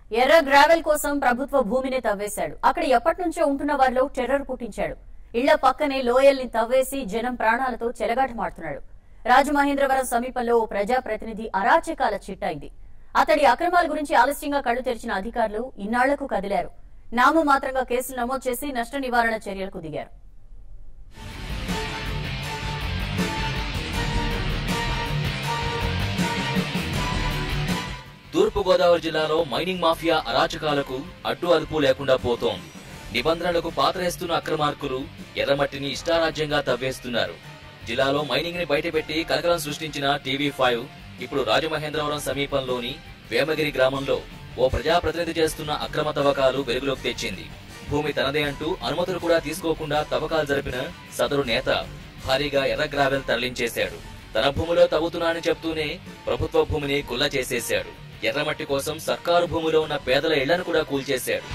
ఎర్ర గ్రావెల్ కోసం ప్రభుత్వ భూమిని తవ్వేశాడు అక్కడ ఎప్పటి నుంచో ఉంటున్న వారిలో టెర్రర్ పుట్టించాడు ఇళ్ల పక్కనే లోయల్ని తవ్వేసి జనం ప్రాణాలతో చెలగాటమాడుతున్నాడు రాజమహేంద్రవరం సమీపంలో ఓ ప్రజాప్రతినిధి అరాచకాల చిట్టా ఇది అతడి అక్రమాల గురించి ఆలస్యంగా కళ్ళు తెరిచిన అధికారులు ఇన్నాళ్లకు కదిలారు నాము మాత్రంగా కేసులు నమోదు చేసి నష్ట నివారణ చర్యలకు దిగారు తూర్పుగోదావరి జిల్లాలో మైనింగ్ మాఫియా అరాచకాలకు అడ్డు అదుపు లేకుండా పోతోంది నిబంధనలకు పాతరేస్తున్న అక్రమార్కులు ఎర్రమట్టిని ఇష్టారాజ్యంగా తవ్వేస్తున్నారు జిల్లాలో మైనింగ్ ని బయటపెట్టి కలకలం సృష్టించిన టీవీ ఫైవ్ ఇప్పుడు రాజమహేంద్రవరం సమీపంలోని వేమగిరి గ్రామంలో ఓ ప్రజాప్రతినిధి చేస్తున్న అక్రమ తవ్వకాలు వెలుగులోకి తెచ్చింది భూమి తనదే అంటూ అనుమతులు కూడా తీసుకోకుండా తవ్వకాలు జరిపిన సదరు నేత భారీగా ఎర్ర గ్రావెల్ తరలించేశాడు తన భూమిలో తవ్వుతున్నానని చెప్తూనే ప్రభుత్వ భూమిని కుల్ల చేసేశాడు ఎర్రమట్టి కోసం సర్కారు భూమిలో ఉన్న పేదల ఇళ్లను కూడా కూల్చేశాడు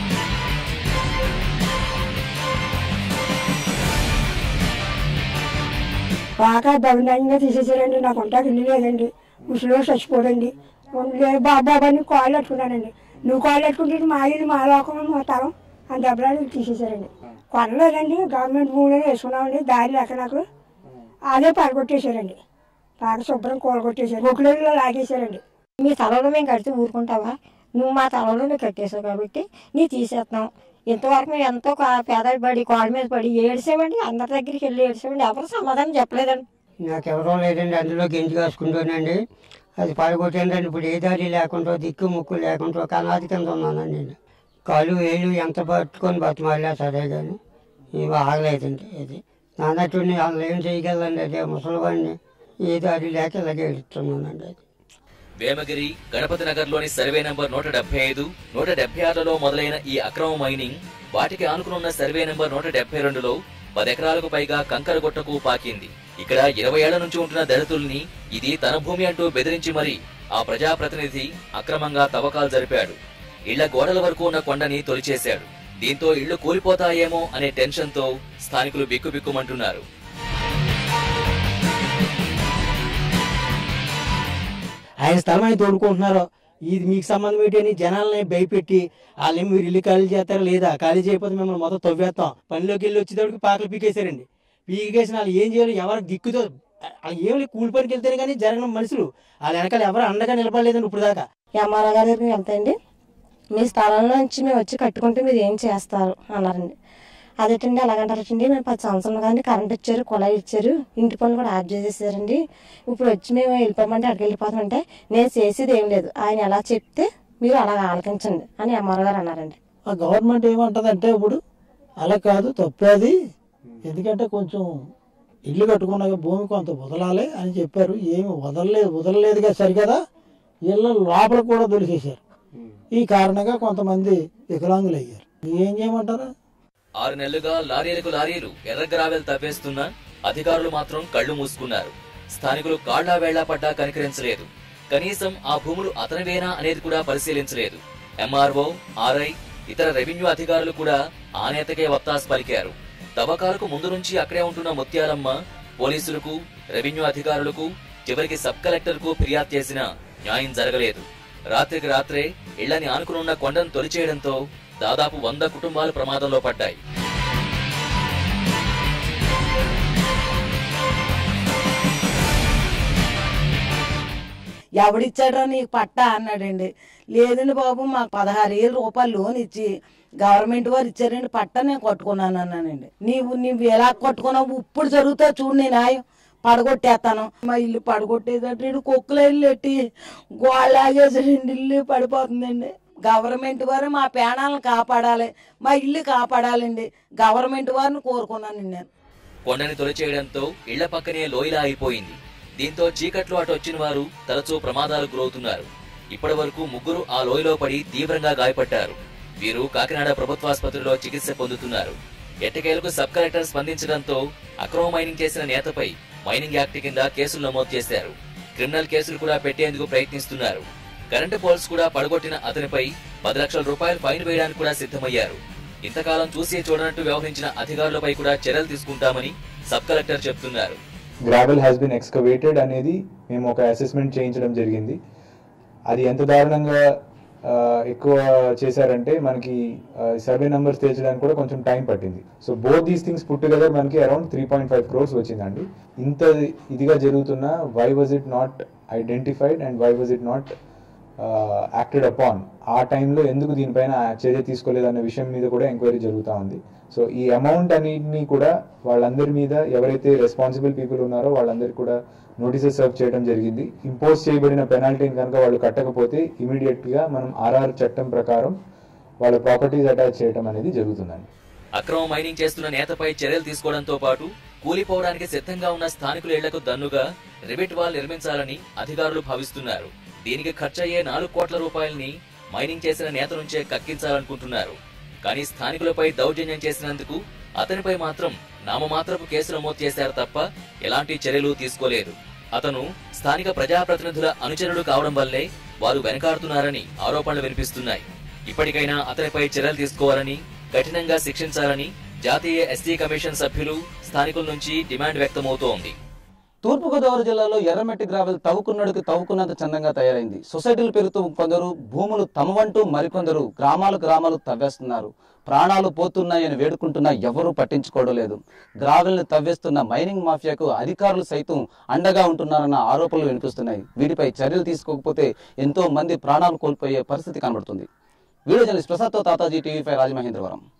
బాగా దౌర్జన్యంగా తీసేసారండి నాకు ఉంటాకి ఇల్లు లేదండి ముసలిలో చచ్చిపోడండి లేదు బాబా అని కాళ్ళు పెట్టుకున్నానండి నువ్వు కాళ్ళు పెట్టుకుంటే మా ఇల్లు మా లోకం మా తరం అని దెబ్బలాడి తీసేసారండి కొనలేదండి గవర్నమెంట్ భూమిలో వేసుకున్నామండి దారి లేక నాకు అదే పడగొట్టేశారండి బాగా శుభ్రం కూలగొట్టేశారు ముక్కులలో లాగేశారండి మీ తలలో మేము కడితే ఊరుకుంటావా నువ్వు మా తలలో నువ్వు కట్టేసావు కాబట్టి నీ తీసేస్తాం ఇంతవరకు మేము ఎంతో కా- పేదలు పడి కాళ్ళ మీద పడి ఏడిసామండి అందరి దగ్గరికి వెళ్ళి ఏడిసామండి ఎవరు సమాధానం చెప్పలేదండి నాకు ఎవరో లేదండి అందులో గెంజి కాసుకుంటానండి అది పడగొట్టిందండి ఇప్పుడు ఏ దారి లేకుండా దిక్కు ముక్కు లేకుండా ఒక అనాథి కింద ఉన్నానండి నేను కాలు వేలు ఎంత పట్టుకొని బతిమాలినా సరే కానీ ఇవి ఆగలేదండి ఇది నాన్నట్టుని వాళ్ళు ఏం చేయగలండి అదే ముసలివాడిని ఏ దారి లేక ఇలాగే ఎడుతున్నానండి అది వేమగిరి గణపతి నగర్లోని సర్వే నంబర్ నూట డెబ్బై ఐదు నూట డెబ్బై ఆరులలో మొదలైన ఈ అక్రమ మైనింగ్ వాటికి ఆనుకునున్న సర్వే నంబర్ నూట డెబ్బై రెండులో పది ఎకరాలకు పైగా కంకరగుట్టకు పాకింది ఇక్కడ ఇరవై ఏళ్ల నుంచి ఉంటున్న దళితుల్ని ఇది తన భూమి అంటూ బెదిరించి మరి ఆ ప్రజాప్రతినిధి అక్రమంగా తవ్వకాలు జరిపాడు ఇళ్ల గోడల వరకు ఉన్న కొండని తొలిచేశాడు దీంతో ఇళ్లు కూలిపోతాయేమో అనే టెన్షన్ తో స్థానికులు బిక్కుబిక్కుమంటున్నారు ఆయన స్థలం ఆయన తోడుకుంటున్నారో ఇది మీకు సంబంధం ఏంటని జనాలని భయపెట్టి వాళ్ళు మీరు ఇల్లు ఖాళీ చేస్తారా లేదా ఖాళీ చేయకపోతే మిమ్మల్ని మొత్తం తవ్వేస్తాం పనిలోకి వెళ్ళి వచ్చేటప్పటికి పాకలు పీకేశారండి పీకేసిన వాళ్ళు ఏం చేయాలి ఎవరికి దిక్కుతో వాళ్ళు ఏం లేదు కూలి పనికి వెళ్తేనే కానీ జరగని మనుషులు వాళ్ళ వెనకాల ఎవరు అండగా నిలబడలేదండి ఇప్పుడు దాకా ఎంఆర్ఓ గారి దగ్గరికి వెళ్తాయండి మీ స్థలంలో నుంచి మేము వచ్చి కట్టుకుంటే మీరు ఏం చేస్తారు అన్నారండి అదేటండి అలాగంటారటండి మేము పది సంవత్సరాలు కానీ కరెంట్ ఇచ్చారు కుళాయి ఇచ్చారు ఇంటి పనులు కూడా ఆఫ్ చేసేసారండి ఇప్పుడు వచ్చి మేము వెళ్ళిపోమంటే అక్కడికి వెళ్ళిపోతామంటే నేను చేసేది ఏం లేదు ఆయన ఎలా చెప్తే మీరు అలాగ ఆలకించండి అని ఎంఆర్ఓ గారు అన్నారండి ఆ గవర్నమెంట్ ఏమంటదంటే ఇప్పుడు అలా కాదు తప్పేది ఎందుకంటే కొంచెం ఇల్లు కట్టుకున్నాక భూమి కొంత వదలాలి అని చెప్పారు ఏమి వదలలేదు వదలలేదుగా సరికదా ఇళ్ళ లోపల కూడా తొలిసేశారు ఈ కారణంగా కొంతమంది వికలాంగులు అయ్యారు ఏం చేయమంటారా ఆరు నెలలుగా లారీలకు లారీలు ఎర్ర గ్రావెల్ తవ్వేస్తున్నా అధికారులు మాత్రం కళ్లు మూసుకున్నారు స్థానికులు కాళ్లా వేళ్లా పడ్డా కనికరించలేదు కనీసం ఆ భూములు అతనివేనా అనేది కూడా పరిశీలించలేదు ఎంఆర్ఓ ఆర్ఐ ఇతర రెవెన్యూ అధికారులు కూడా ఆ నేతకే వత్తాసు పలికారు తవ్వకాలకు ముందు నుంచి అక్కడే ఉంటున్న ముత్యాలమ్మ పోలీసులకు రెవెన్యూ అధికారులకు చివరికి సబ్ కలెక్టర్ కు ఫిర్యాదు చేసినా న్యాయం జరగలేదు రాత్రికి రాత్రే ఇళ్లని ఆనుకునున్న కొండను తొలిచేయడంతో దాదాపు వంద కుటుంబాలు ప్రమాదంలో పడ్డాయి ఎవడిచ్చాడో నీకు పట్టా అన్నాడండి లేదండి బాబు మాకు పదహారు వేల రూపాయలు లోన్ ఇచ్చి గవర్నమెంట్ వారు ఇచ్చారండి పట్టా నేను కట్టుకున్నాను అన్నానండి నీవు నీవు ఎలా కట్టుకున్నావు ఇప్పుడు జరుగుతా చూడు నేను న్యాయం పడగొట్టేస్తాను మా ఇల్లు పడగొట్టేదంటే ఇడు కుక్కలు ఇల్లు ఎట్టి గోళ్ళాగేసాడండి ఇల్లు పడిపోతుందండి గవర్నమెంట్ వారు మా ప్రాణాలను కాపాడాలి మా ఇల్లు కాపాడాలండి గవర్నమెంట్ వారిని కోరుకున్నానండి నేను కొండని తొలిచేయడంతో ఇళ్ల పక్కనే లోయలా అయిపోయింది దీంతో చీకట్లో అటు వచ్చిన వారు తరచూ ప్రమాదాలకు గురవుతున్నారు ఇప్పటి వరకు ముగ్గురు ఆ లోయలో పడి తీవ్రంగా గాయపడ్డారు వీరు కాకినాడ ప్రభుత్వాసుపత్రిలో చికిత్స పొందుతున్నారు ఎట్టకేలకు సబ్ కలెక్టర్ స్పందించడంతో అక్రమ మైనింగ్ చేసిన నేతపై మైనింగ్ యాక్ట్ కింద కేసులు నమోదు చేశారు క్రిమినల్ కేసులు కూడా పెట్టేందుకు ప్రయత్నిస్తున్నారు కరెంటు పోల్స్ కూడా పడగొట్టిన అతనిపై పది లక్షల రూపాయలు ఫైన్ వేయడానికి కూడా సిద్ధమయ్యారు ఇంతకాలం చూసి చూడనట్టు వ్యవహరించిన అధికారులపై కూడా చర్యలు తీసుకుంటామని సబ్ కలెక్టర్ చెప్తున్నారు గ్రావెల్ హ్యాస్ బిన్ ఎక్స్కవేటెడ్ అనేది మేము ఒక అసెస్మెంట్ చేయించడం జరిగింది అది ఎంత దారుణంగా ఆ, ఎక్కువ చేశారంటే మనకి సర్వే నెంబర్స్ తేల్చడానికి కూడా కొంచెం టైం పట్టింది so both these things put together మనకి around three point five crores వచ్చిందండి ఇంత ఇదిగా జరుగుతున్న why was it not identified and why was it not acted upon ఆ టైంలో ఎందుకు దీనిపైన చర్య తీసుకోలేదన్న విషయం మీద కూడా ఎంక్వైరీ జరుగుతూ ఉంది సో ఈ అమౌంట్ అన్నిటిని కూడా వాళ్ళందరి మీద ఎవరైతే రెస్పాన్సిబుల్ పీపుల్ ఉన్నారో వాళ్ళందరికీ కూడా నోటీసెస్ సర్వ్ చేయడం జరిగింది ఇంపోజ్ చేయబడిన పెనాల్టీని కనుక వాళ్ళు కట్టకపోతే ఇమీడియట్ గా మనం ఆర్ఆర్ చట్టం ప్రకారం వాళ్ళ ప్రాపర్టీస్ అటాచ్ చేయడం అనేది జరుగుతుందండి అక్రమ మైనింగ్ చేస్తున్న నేతపై చర్యలు తీసుకోవడంతో పాటు కూలిపోవడానికి సిద్ధంగా ఉన్న స్థానికుల ఇళ్లకు దన్నుగా రిబెట్ వాల్ నిర్మించాలని అధికారులు భావిస్తున్నారు దీనికి ఖర్చయ్యే నాలుగు కోట్ల రూపాయల్ని మైనింగ్ చేసిన నేత నుంచే కక్కించాలనుకుంటున్నారు కానీ స్థానికులపై దౌర్జన్యం చేసినందుకు అతనిపై మాత్రం నామమాత్రపు కేసు నమోదు చేశారు తప్ప ఎలాంటి చర్యలు తీసుకోలేదు అతను స్థానిక ప్రజాప్రతినిధుల అనుచరుడు కావడం వల్లే వారు వెనకాడుతున్నారని ఆరోపణలు వినిపిస్తున్నాయి ఇప్పటికైనా అతనిపై చర్యలు తీసుకోవాలని కఠినంగా శిక్షించాలని జాతీయ ఎస్టీ కమిషన్ సభ్యులు స్థానికుల నుంచి డిమాండ్ వ్యక్తమవుతోంది తూర్పుగోదావరి జిల్లాలో ఎర్రమట్టి గ్రావెల్ తవ్వుకున్నడికి తవ్వుకున్నంత చందంగా తయారైంది సొసైటీలు పెరుగుతూ కొందరు భూములు తమవంటూ మరికొందరు గ్రామాలు గ్రామాలు తవ్వేస్తున్నారు ప్రాణాలు పోతున్నాయని వేడుకుంటున్నా ఎవరూ పట్టించుకోవడం లేదు గ్రావెల్ని తవ్వేస్తున్న మైనింగ్ మాఫియాకు అధికారులు సైతం అండగా ఉంటున్నారన్న ఆరోపణలు వినిపిస్తున్నాయి వీటిపై చర్యలు తీసుకోకపోతే ఎంతో మంది ప్రాణాలు కోల్పోయే పరిస్థితి కనబడుతుంది వీడియో జర్నలిస్ట్ ప్రసాద్తో తాతాజీ టీవీ ఫైవ్ రాజమహేంద్రవరం